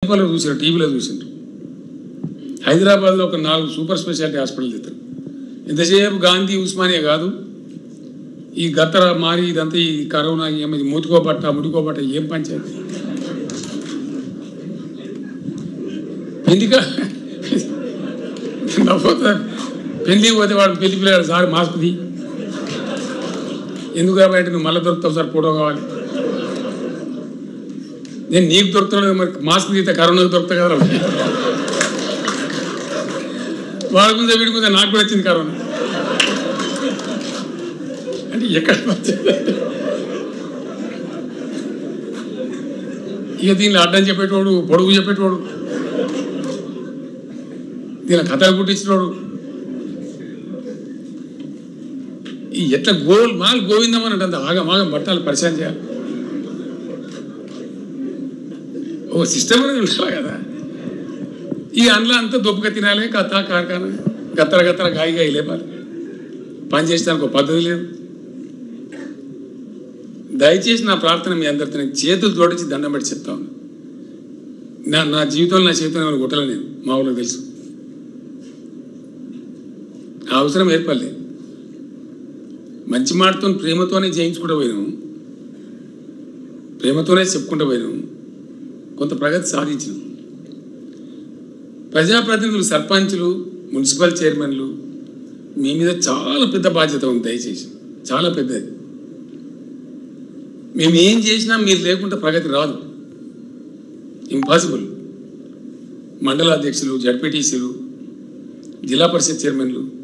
పేపర్లో చూసారు టీవీలో చూసిండ్రు హైదరాబాద్లో ఒక నాలుగు సూపర్ స్పెషాలిటీ హాస్పిటల్ తెస్తారు ఎంతసేపు గాంధీ ఉస్మానియా కాదు ఈ గత్తర మారి ఇదంతా ఈ కరోనా ఏమైంది మూతుకోబట్ట ముడుకోబట్ట ఏం పంచాయతీ పెళ్లిగా నవ్వుతా పెళ్లికి పోతే వాడు పెళ్లి పిల్లగాడు సార్ మాస్క్ తీ ఎందుకు కాబట్టి నువ్వు మళ్ళీ దొరుకుతావు సార్ ఫోటో కావాలి నేను నీకు దొరుకుతున్నాను మరి మాస్క్ తీస్తే కరోనాకు దొరుకుతా కదా వాడి ముందే వీడి ముందే నాకు కూడా వచ్చింది కరోనా అంటే ఎక్కడ వచ్చింది ఇక దీనిలో అడ్డం చెప్పేటోడు పొడుగు చెప్పేటోడు దీని కథలు పుట్టించినోడు ఈ ఎట్లా గోల్ మాల్ గోవిందం అని అంటే ఆగం ఆగం బట్టాలు పరిచయం చేయాలి ఓ సిస్టమ్ అనేది ఉండాలి కదా ఈ అందులో అంతా దొప్పుగా తినాలి కథ కార్ఖానా గత్తర గత్తర గాయి గాయి లేపాలి పని చేసడానికి ఒక పద్ధతి లేదు దయచేసి నా ప్రార్థన మీ అందరితో నేను చేతులు జోడించి దండం పెట్టి చెప్తా ఉన్నా నా నా జీవితంలో నా చేతితో ఏమైనా కొట్టలే నేను మా ఊళ్ళో తెలుసు ఆ అవసరం ఏర్పడలేదు మంచి మాటతో ప్రేమతోనే జయించుకుంటూ పోయినాం ప్రేమతోనే చెప్పుకుంటూ పోయినాం కొంత ప్రగతి సాధించినాం ప్రజాప్రతినిధులు సర్పంచులు మున్సిపల్ చైర్మన్లు మీ మీద చాలా పెద్ద బాధ్యత ఉంది దయచేసి చాలా పెద్దది మేము ఏం చేసినా మీరు లేకుండా ప్రగతి రాదు ఇంపాసిబుల్ మండల అధ్యక్షులు జడ్పీటీసీలు జిల్లా పరిషత్ చైర్మన్లు